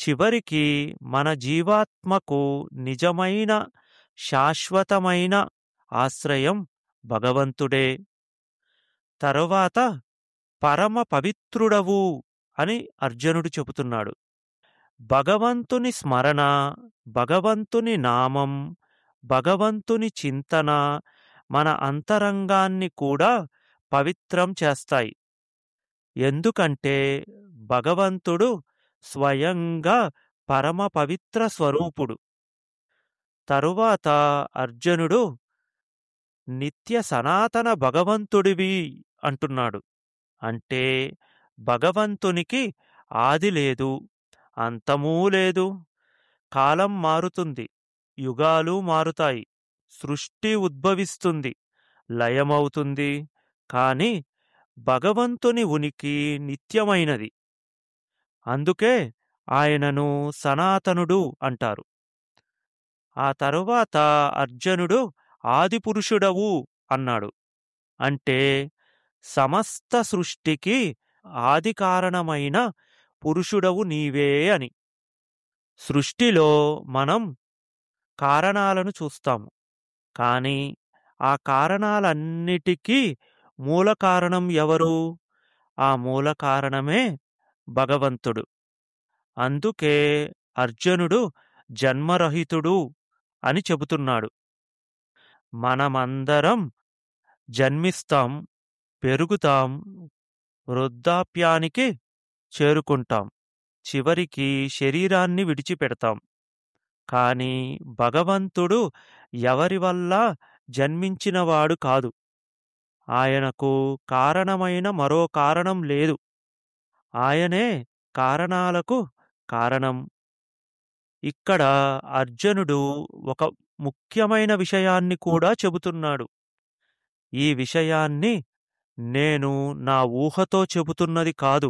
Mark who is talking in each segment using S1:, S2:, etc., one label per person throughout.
S1: చివరికి మన జీవాత్మకు నిజమైన శాశ్వతమైన ఆశ్రయం భగవంతుడే తరువాత పరమ పవిత్రుడవు అని అర్జునుడు చెబుతున్నాడు భగవంతుని స్మరణ భగవంతుని నామం భగవంతుని చింతన మన అంతరంగాన్ని కూడా పవిత్రం చేస్తాయి ఎందుకంటే భగవంతుడు స్వయంగా పరమ పవిత్ర స్వరూపుడు తరువాత అర్జునుడు నిత్య సనాతన భగవంతుడివి అంటున్నాడు అంటే భగవంతునికి ఆది లేదు అంతమూ లేదు కాలం మారుతుంది యుగాలు మారుతాయి సృష్టి ఉద్భవిస్తుంది లయమవుతుంది కాని భగవంతుని ఉనికి నిత్యమైనది అందుకే ఆయనను సనాతనుడు అంటారు ఆ తరువాత అర్జునుడు ఆదిపురుషుడవు అన్నాడు అంటే సమస్త సృష్టికి ఆది కారణమైన పురుషుడవు నీవే అని సృష్టిలో మనం కారణాలను చూస్తాము కాని ఆ కారణాలన్నిటికీ మూల కారణం ఎవరు ఆ మూల కారణమే భగవంతుడు అందుకే అర్జునుడు జన్మరహితుడు అని చెబుతున్నాడు మనమందరం జన్మిస్తాం పెరుగుతాం వృద్ధాప్యానికి చేరుకుంటాం చివరికి శరీరాన్ని విడిచిపెడతాం కాని భగవంతుడు ఎవరి వల్ల జన్మించినవాడు కాదు ఆయనకు కారణమైన మరో కారణం లేదు ఆయనే కారణాలకు కారణం ఇక్కడ అర్జునుడు ఒక ముఖ్యమైన విషయాన్ని కూడా చెబుతున్నాడు ఈ విషయాన్ని నేను నా ఊహతో చెబుతున్నది కాదు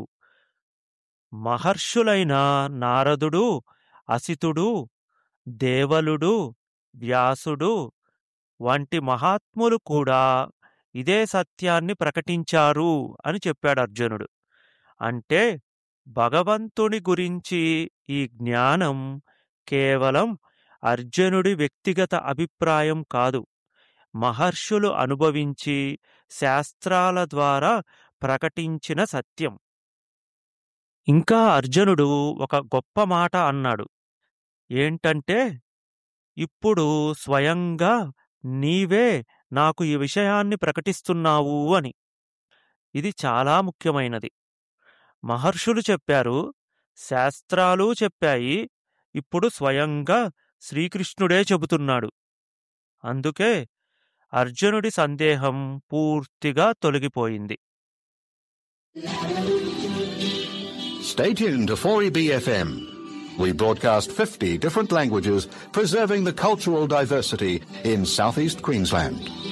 S1: మహర్షులైన నారదుడు అసితుడు దేవలుడు వ్యాసుడు వంటి మహాత్ములు కూడా ఇదే సత్యాన్ని ప్రకటించారు అని చెప్పాడు అర్జునుడు అంటే భగవంతుని గురించి ఈ జ్ఞానం కేవలం అర్జునుడి వ్యక్తిగత అభిప్రాయం కాదు మహర్షులు అనుభవించి శాస్త్రాల ద్వారా ప్రకటించిన సత్యం ఇంకా అర్జునుడు ఒక గొప్ప మాట అన్నాడు ఏంటంటే ఇప్పుడు స్వయంగా నీవే నాకు ఈ విషయాన్ని ప్రకటిస్తున్నావు అని ఇది చాలా ముఖ్యమైనది మహర్షులు చెప్పారు శాస్త్రాలు చెప్పాయి ఇప్పుడు స్వయంగా శ్రీకృష్ణుడే చెబుతున్నాడు అందుకే అర్జునుడి సందేహం పూర్తిగా తొలగిపోయింది
S2: Stay tuned to 4EBFM. We broadcast 50 different languages, preserving the cultural diversity in southeast Queensland.